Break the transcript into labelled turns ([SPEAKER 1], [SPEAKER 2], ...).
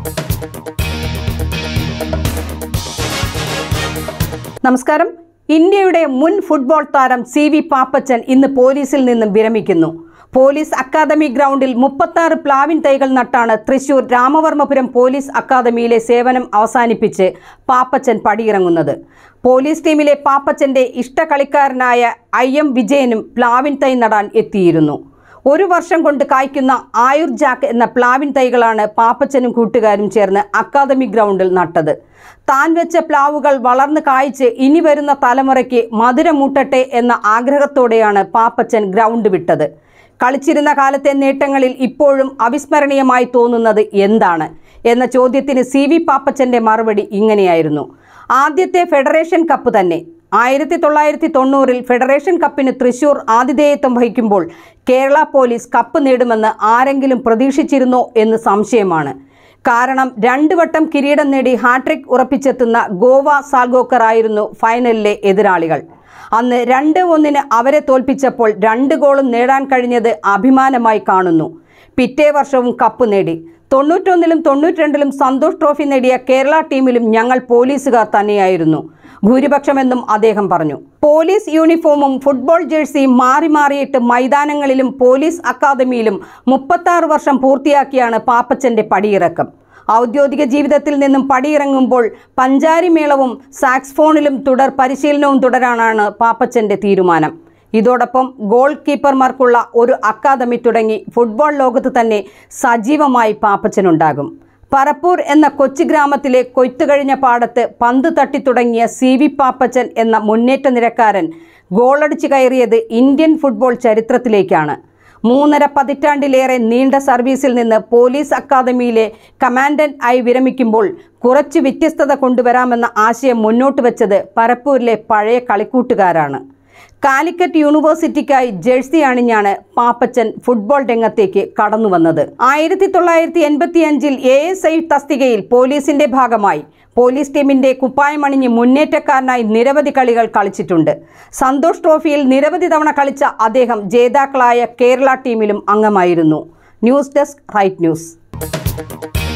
[SPEAKER 1] നമസ്കാരം ഇന്ത്യയുടെ മുൻ ഫുട്ബോൾ താരം സി വി പാപ്പച്ചൻ ഇന്ന് പോലീസിൽ നിന്നും വിരമിക്കുന്നു പോലീസ് അക്കാദമി ഗ്രൗണ്ടിൽ മുപ്പത്താറ് പ്ലാവിൻ തൈകൾ നട്ടാണ് തൃശൂർ രാമവർമ്മപുരം പോലീസ് അക്കാദമിയിലെ സേവനം അവസാനിപ്പിച്ച് പാപ്പച്ചൻ പടിയിറങ്ങുന്നത് പോലീസ് ടീമിലെ പാപ്പച്ചന്റെ ഇഷ്ടകളിക്കാരനായ ഐ എം വിജയനും പ്ലാവിൻ തൈ നടാൻ എത്തിയിരുന്നു ഒരു വർഷം കൊണ്ട് കായ്ക്കുന്ന ആയുർ ജാക്ക് എന്ന പ്ലാവിൻ തൈകളാണ് പാപ്പച്ചനും കൂട്ടുകാരും ചേർന്ന് അക്കാദമി ഗ്രൗണ്ടിൽ നട്ടത് താൻ വെച്ച പ്ലാവുകൾ വളർന്ന് കായ്ച്ച് ഇനി വരുന്ന തലമുറയ്ക്ക് മധുരമൂട്ടട്ടെ എന്ന ആഗ്രഹത്തോടെയാണ് പാപ്പച്ചൻ ഗ്രൗണ്ട് വിട്ടത് കളിച്ചിരുന്ന കാലത്തെ നേട്ടങ്ങളിൽ ഇപ്പോഴും അവിസ്മരണീയമായി തോന്നുന്നത് എന്താണ് എന്ന ചോദ്യത്തിന് സി വി പാപ്പച്ചന്റെ മറുപടി ഇങ്ങനെയായിരുന്നു ആദ്യത്തെ ഫെഡറേഷൻ കപ്പ് തന്നെ ആയിരത്തി തൊള്ളായിരത്തി തൊണ്ണൂറിൽ ഫെഡറേഷൻ കപ്പിന് തൃശൂർ ആതിഥേയത്വം വഹിക്കുമ്പോൾ കേരള പോലീസ് കപ്പ് നേടുമെന്ന് ആരെങ്കിലും പ്രതീക്ഷിച്ചിരുന്നോ എന്ന് സംശയമാണ് കാരണം രണ്ടു വട്ടം കിരീടം നേടി ഹാട്രിക് ഉറപ്പിച്ചെത്തുന്ന ഗോവ സാൽഗോക്കർ ആയിരുന്നു ഫൈനലിലെ എതിരാളികൾ അന്ന് രണ്ട് ഒന്നിന് അവരെ തോൽപ്പിച്ചപ്പോൾ രണ്ട് ഗോളും നേടാൻ കഴിഞ്ഞത് അഭിമാനമായി കാണുന്നു പിറ്റേ വർഷവും കപ്പ് നേടി തൊണ്ണൂറ്റൊന്നിലും തൊണ്ണൂറ്റിരണ്ടിലും സന്തോഷ് ട്രോഫി നേടിയ കേരള ടീമിലും ഞങ്ങൾ പോലീസുകാർ തന്നെയായിരുന്നു ഭൂരിപക്ഷമെന്നും അദ്ദേഹം പറഞ്ഞു പോലീസ് യൂണിഫോമും ഫുട്ബോൾ ജേഴ്സിയും മാറി മാറിയിട്ട് മൈതാനങ്ങളിലും പോലീസ് അക്കാദമിയിലും മുപ്പത്താറ് വർഷം പൂർത്തിയാക്കിയാണ് പാപ്പച്ചന്റെ പടിയിറക്കം ഔദ്യോഗിക ജീവിതത്തിൽ നിന്നും പടിയിറങ്ങുമ്പോൾ പഞ്ചാരി മേളവും സാക്സ്ഫോണിലും തുടർ പരിശീലനവും തുടരാനാണ് പാപ്പച്ചന്റെ തീരുമാനം ഇതോടൊപ്പം ഗോൾ കീപ്പർമാർക്കുള്ള ഒരു അക്കാദമി തുടങ്ങി ഫുട്ബോൾ ലോകത്ത് തന്നെ സജീവമായി പാപ്പച്ചനുണ്ടാകും പറപ്പൂർ എന്ന കൊച്ചു ഗ്രാമത്തിലെ കൊയ്ത്തു കഴിഞ്ഞ പാടത്ത് പന്ത് തട്ടി തുടങ്ങിയ സി വി പാപ്പച്ചൻ എന്ന മുന്നേറ്റ നിരക്കാരൻ ഗോളടിച്ചു കയറിയത് ഇന്ത്യൻ ഫുട്ബോൾ ചരിത്രത്തിലേക്കാണ് മൂന്നര പതിറ്റാണ്ടിലേറെ നീണ്ട സർവീസിൽ നിന്ന് പോലീസ് അക്കാദമിയിലെ കമാൻഡന്റ് ആയി വിരമിക്കുമ്പോൾ കുറച്ച് വ്യത്യസ്തത കൊണ്ടുവരാമെന്ന ആശയം മുന്നോട്ട് വെച്ചത് പരപ്പൂരിലെ പഴയ കളിക്കൂട്ടുകാരാണ് കാലിക്കറ്റ് യൂണിവേഴ്സിറ്റിക്കായി ജേഴ്സി അണിഞ്ഞാണ് പാപ്പച്ചൻ ഫുട്ബോൾ രംഗത്തേക്ക് കടന്നു വന്നത് ആയിരത്തി തൊള്ളായിരത്തി എൺപത്തി അഞ്ചിൽ എ എസ് ഐ തസ്തികയിൽ പോലീസിന്റെ ഭാഗമായി പോലീസ് ടീമിന്റെ കുപ്പായമണിഞ്ഞ് മുന്നേറ്റക്കാരനായി നിരവധി കളികൾ കളിച്ചിട്ടുണ്ട് സന്തോഷ് ട്രോഫിയിൽ നിരവധി തവണ കളിച്ച അദ്ദേഹം ജേതാക്കളായ കേരള ടീമിലും അംഗമായിരുന്നു ന്യൂസ് ഡെസ്ക് റൈറ്റ് ന്യൂസ്